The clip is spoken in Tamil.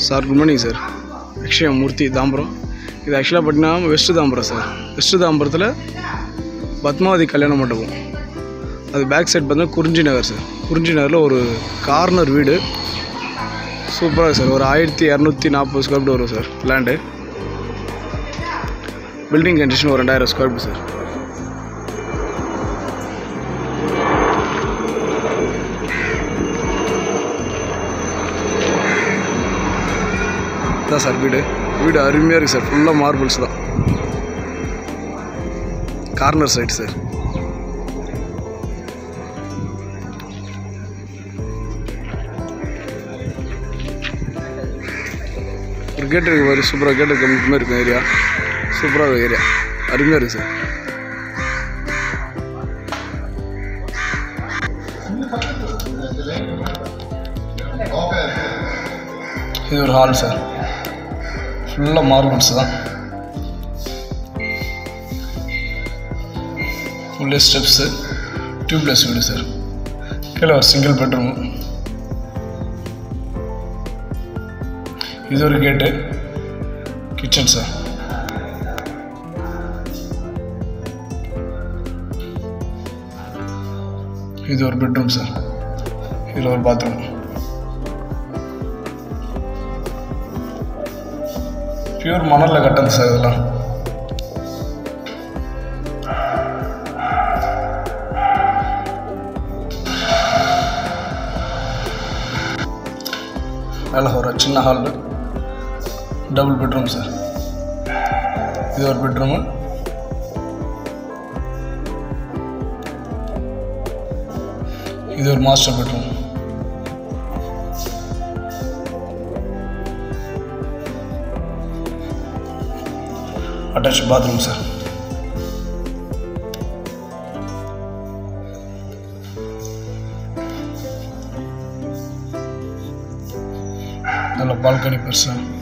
sir good morning sir Akshaya Murthy Tambaram இது ஆக்சுவலாக பார்த்தீங்கன்னா வெஸ்ட் தாம்பரம் சார் வெஸ்ட் தாம்பரத்தில் பத்மாவதி கல்யாண மண்டபம் அது பேக் சைட் பார்த்தீங்கன்னா குறிஞ்சி நகர் சார் குறிஞ்சி நகரில் ஒரு கார்னர் வீடு சூப்பராக சார் ஒரு ஆயிரத்தி இரநூத்தி நாற்பது ஸ்கொயர் ஃபீட் வரும் சார் லேண்டு பில்டிங் கண்டிஷன் ஒரு ரெண்டாயிரம் ஸ்கொயர் ஃபீட் சார் இதான் சார் வீடு வீடு அருமையாக இருக்குது சார் ஃபுல்லாக மார்பிள்ஸ் தான் கார்னர் சைடு சார் ஒரு கேட் இருக்கு மாதிரி சூப்பராக கேட் இருக்க மாதிரி இருக்கும் ஏரியா சூப்பராக இருக்கும் ஏரியா அருமையாக இருக்குது சார் இது ஒரு ஹால் சார் ஃபுல்லாக மார்பிள்ஸ் தான் ஃபுல்லி ஸ்டெப்ஸு டியூப்லெஸ் வீடு சார் கீழே ஒரு சிங்கிள் பெட்ரூம் இது ஒரு கேட்டு கிச்சன் சார் இது ஒரு பெட்ரூம் சார் இதில் ஒரு பாத்ரூம் பியூர் மணலில் கட்டது சார் இதெல்லாம் மேலே ஒரு சின்ன ஹால் டபுள் பெட்ரூம் சார் இது ஒரு பெட்ரூமு இது ஒரு master bedroom attach bathroom sir நல்ல பால்கனி பெருசு